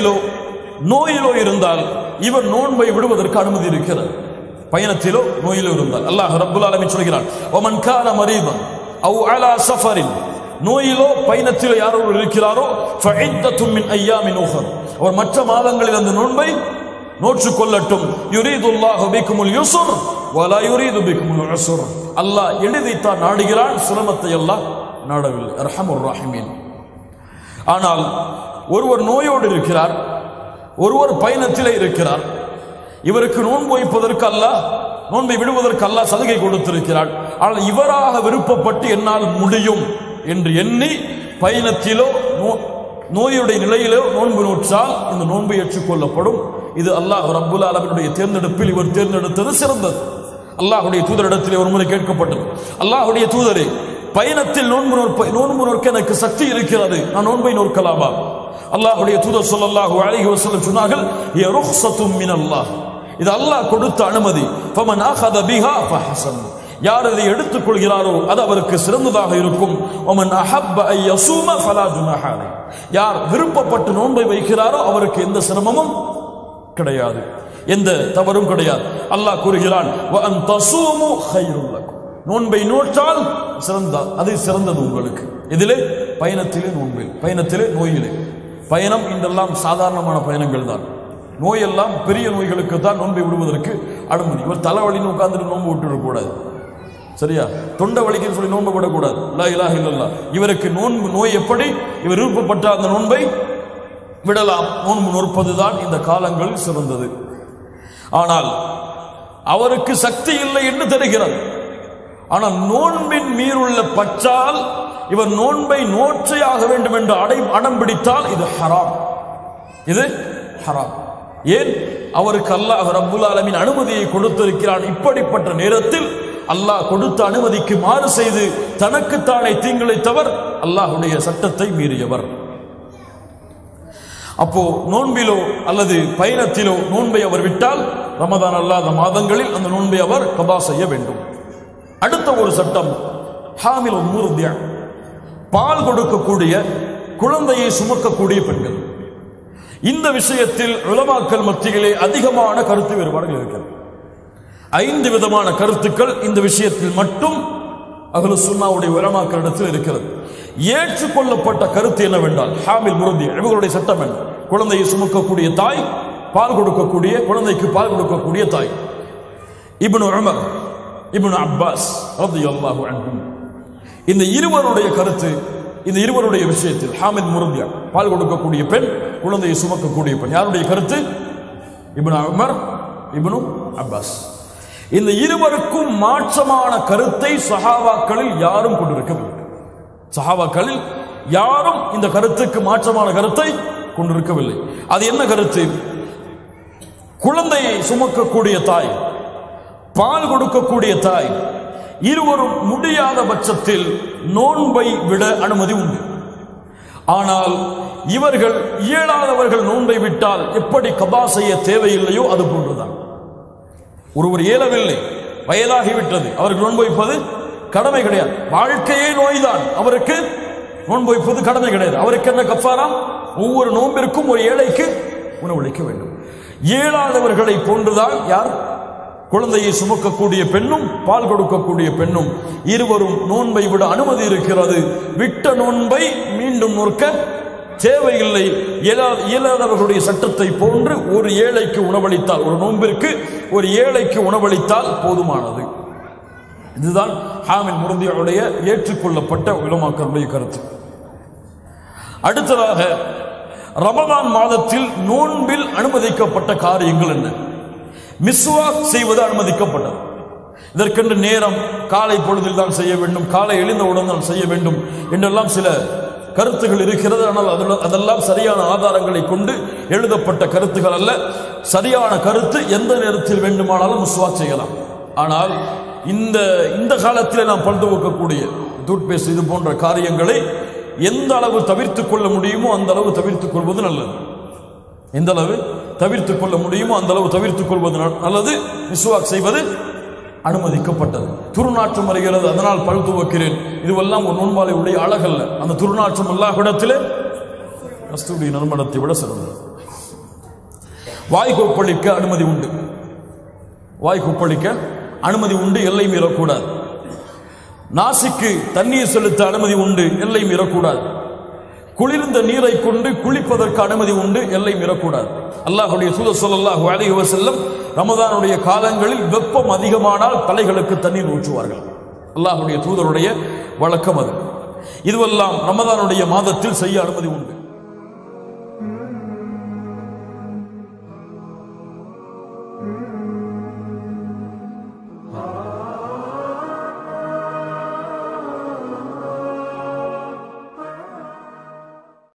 பயணத்திலோ நோயிலோ இருந்தால் இவர் நோன்பை விடுவதற்கு அனுமதி இருக்கிறது பயணத்திலோ நோயிலோ இருந்தால் அல்லாஹ் ரப்புல் ஆலமீன் சொல்கிறான் ஒமன் கான மரீதன் அவு அலா சஃபரின் நோயிலோ பயணத்திலோ யாரோ இருக்கிறாரோ ஃபஇத்தத்தும் மின் ஐயாமின் உஹர் அவர் மற்ற மாதங்களில் அந்த நோன்பை நோற்றுக் கொள்ளட்டும் யுரீதுல்லாஹு பிக்குமுல் யுஸ்ர் வலா யுரீது பிக்குமுல் உஸ்ர் அல்லாஹ் எளிதைத்தான் நாடுகிறான் சிரமத்தை அல்லாஹ் நாடவில்லை அர்ஹமுர் ராஹிமீன் ஆனால் ஒருவர் நோயோடு இருக்கிறார் ஒருவர் பயணத்திலே இருக்கிறார் இவருக்கு நோன்பு வைப்பதற்கு அல்லாஹ் நோன்பை விடுவதற்கு அல்லாஹ் சலுகை கொடுத்திருக்கிறார் ஆனால் இவராக விருப்பப்பட்டு என்னால் முடியும் என்று எண்ணி பயணத்திலோ நோ- நோயுடைய நிலையிலோ நோன்பு நோற்றால் இந்த நோன்பு ஏற்றுக்கொள்ளப்படும் இது அல்லாஹ் ரப்புல் ஆலமினுடைய தேர்ந்தெடுப்பில் இவர் தேர்ந்தெடுத்தது சிறந்தது அல்லாஹ்வுடைய தூதரிடத்திலே ஒரு முறை கேட்கப்பட்டது அல்லாஹ்வுடைய தூதரே பயணத்தில் நோன்பு நோற்ப நோன்பு நோற்க எனக்கு சக்தி இருக்கிறது நான் நோன்பை நோற்கலாமா அல்லாஹ்வுடைய தூதர் ஸல்லல்லாஹு அலைஹி வஸல்லம் சொன்னார்கள் "ய ருஹ்ஸத்தும் மினல்லாஹ் இது அல்லாஹ் கொடுத்த அனுமதி ஃபமன் அஹத பிஹா ஃபஹஸன் யார் அதை எடுத்துக் கொள்கிறாரோ அது அவருக்கு சிறந்ததாக இருக்கும் ஒமன் அஹப்ப ஐ யசூம ஃபலா ஜுனஹ அலைஹ். யார் விருப்பப்பட்டு நோன்பை வைக்கிறாரோ அவருக்கு எந்த சிரமமும் கிடையாது எந்த தவறும் கிடையாது அல்லாஹ் கூறுகிறான் "வ அன் தஸூமு ഖൈറുൽ லக்கும்." நோன்பை நோற்றால் சிறந்த அது சிறந்தது உங்களுக்கு இதிலே பயணத்திலே நோன்பில் பயணத்திலே நோயிலே பயணம் இன்றெல்லாம் சாதாரணமான பயணங்கள் தான் நோயெல்லாம் பெரிய நோய்களுக்கு தான் நோன்பை விடுவதற்கு அனுமதி இவர் தலைவலின்னு உட்கார்ந்துட்டு நோன்பு விட்டுடக்கூடாது சரியா தொண்டை வலிக்குன்னு சொல்லி நோன்பு விடக்கூடாது லா இலாஹ இல்லல்லாஹ் இவருக்கு நோன்பு நோய் எப்படி இவர் விருப்பப்பட்ட அந்த நோன்பை விடலாம் நோன்பு நோற்பதுதான் இந்த காலங்களில் சிறந்தது ஆனால் அவருக்கு சக்தி இல்லை என்று தெரிகிறது ஆனால் நோன்பின் மீறுள்ள பற்றால் இவர் நோன்பை நோற்றையாக வேண்டும் என்று அடை அடம் பிடித்தால் இது ஹராம் இது ஹராம் ஏன் அவருக்கு அல்லாஹ் ரப்புல் ஆலமீன் அனுமதியை கொடுத்திருக்கிறான் இப்படிப்பட்ட நேரத்தில் அல்லாஹ் கொடுத்த அனுமதிக்கு மாறு செய்து தனக்குத்தானே தீங்கிழைத்தவர் அல்லாஹ்வுடைய சட்டத்தை மீறியவர் அப்போ நோன்பிலோ அல்லது பயணத்திலோ நோன்பை அவர் விட்டால் ரமதான் அல்லாத மாதங்களில் அந்த நோன்பை அவர் கபா செய்ய வேண்டும் அடுத்த ஒரு சட்டம் ஹாமில் மூர்தியா பால் கொடுக்கக்கூடிய குழந்தையை சுமக்கக்கூடிய பெண்கள் இந்த விஷயத்தில் உலமாக்கல் மத்தியிலே அதிகமான கருத்து வேறுபாடுகள் இருக்கிறது ஐந்து விதமான கருத்துக்கள் இந்த விஷயத்தில் மட்டும் அகல சுன்னாவுடைய உலமாக்களிடத்தில் இருக்கிறது ஏற்றுக்கொள்ளப்பட்ட கருத்து என்னவென்றால் ஹாமில் முருந்தி இவர்களுடைய சட்டம் என்ன குழந்தையை சுமக்கக்கூடிய தாய் பால் கொடுக்கக்கூடிய குழந்தைக்கு பால் கொடுக்கக்கூடிய தாய் இப்னு உமர் இப்னு அப்பாஸ் ரலியல்லாஹு அன்ஹும் இந்த இருவருடைய கருத்து இந்த இருவருடைய விஷயத்தில் ஹாமித் முருந்தியா பால் கொடுக்கக்கூடிய பெண் குழந்தையை சுமக்கக்கூடிய பெண் யாருடைய கருத்து இப்னு உமர் இப்னு அப்பாஸ் இந்த இருவருக்கும் மாற்றமான கருத்தை சஹாபாக்களில் யாரும் கொண்டிருக்கவில்லை சஹாபாக்களில் யாரும் இந்த கருத்துக்கு மாற்றமான கருத்தை கொண்டிருக்கவில்லை அது என்ன கருத்து குழந்தையை சுமக்கக்கூடிய தாய் பால் கொடுக்கக்கூடிய தாய் இருவரும் முடியாத பட்சத்தில் நோன்பை விட அனுமதி உண்டு ஆனால் இவர்கள் இயலாதவர்கள் நோன்பை விட்டால் எப்படி கபா செய்ய தேவையில்லையோ அது போன்றுதான் ஒருவர் இயலவில்லை வயதாகிவிட்டது அவருக்கு நோன்பு வைப்பது கடமை கிடையாது வாழ்க்கையே நோய்தான் அவருக்கு நோன்பு வைப்பது கடமை கிடையாது அவருக்கு என்ன கஃபாரா ஒவ்வொரு நோன்பிற்கும் ஒரு ஏழைக்கு உணவளிக்க வேண்டும் இயலாதவர்களை போன்றுதான் யார் குழந்தையை சுமக்கக்கூடிய பெண்ணும் பால் கொடுக்கக்கூடிய பெண்ணும் இருவரும் நோன்பை விட அனுமதி இருக்கிறது விட்ட நோன்பை மீண்டும் நோக்க தேவையில்லை இயலா- இயலாதவர்களுடைய சட்டத்தை போன்று ஒரு ஏழைக்கு உணவளித்தால் ஒரு நோன்பிற்கு ஒரு ஏழைக்கு உணவளித்தால் போதுமானது இதுதான் ஹாமின் முருந்தியுடைய ஏற்றுக்கொள்ளப்பட்ட உலமாக்களுடைய கருத்து அடுத்ததாக ரமதான் மாதத்தில் நோன்பில் அனுமதிக்கப்பட்ட காரியங்கள் என்ன மிஸ்வாக் செய்வது அனுமதிக்கப்பட்டது இதற்கென்று நேரம் காலை பொழுதில் தான் செய்ய வேண்டும் காலை எழுந்தவுடன் தான் செய்ய வேண்டும் என்றெல்லாம் சில கருத்துகள் இருக்கிறது ஆனால் அதுல- அதெல்லாம் சரியான ஆதாரங்களை கொண்டு எழுதப்பட்ட கருத்துகள் அல்ல சரியான கருத்து எந்த நேரத்தில் வேண்டுமானாலும் முஸ்வாக் செய்யலாம் ஆனால் இந்த இந்த காலத்தில் நாம் பல் துவக்கக்கூடிய டூத்பேஸ்ட் இது போன்ற காரியங்களை எந்த அளவு தவிர்த்துக் கொள்ள முடியுமோ அந்த அளவு தவிர்த்துக் கொள்வது நல்லது எந்த அளவு தவிர்த்துக் கொள்ள முடியுமோ அந்த அளவு தவிர்த்துக் கொள்வது நல்- நல்லது மிஸ்வாக் செய்வது அனுமதிக்கப்பட்டது துர்நாற்றம் வருகிறது அதனால் பல் துவக்கிறேன் இதுவெல்லாம் ஒரு நோன்பாளை உடைய அழகல்ல அந்த துர்நாற்றம் அல்லாஹ்விடத்திலே கஸ்தூரி நறுமணத்தை விட சிறந்தது வாய் கொப்பளிக்க அனுமதி உண்டு வாய் கொப்பளிக்க அனுமதி உண்டு எல்லை மீறக்கூடாது நாசிக்கு தண்ணீர் செலுத்த அனுமதி உண்டு எல்லை மீறக்கூடாது குளிர்ந்த நீரை கொண்டு குளிப்பதற்கு அனுமதி உண்டு எல்லை மீறக்கூடாது அல்லாஹுடைய சூத சொல்லல்லாஹு அலைஹி வஸல்லம் ரமதானுடைய காலங்களில் வெப்பம் அதிகமானால் தலைகளுக்கு தண்ணீர் ஊற்றுவார்கள் அல்லாஹுடைய தூதருடைய வழக்கம் அது இதுவெல்லாம் ரமதானுடைய மாதத்தில் செய்ய அனுமதி உண்டு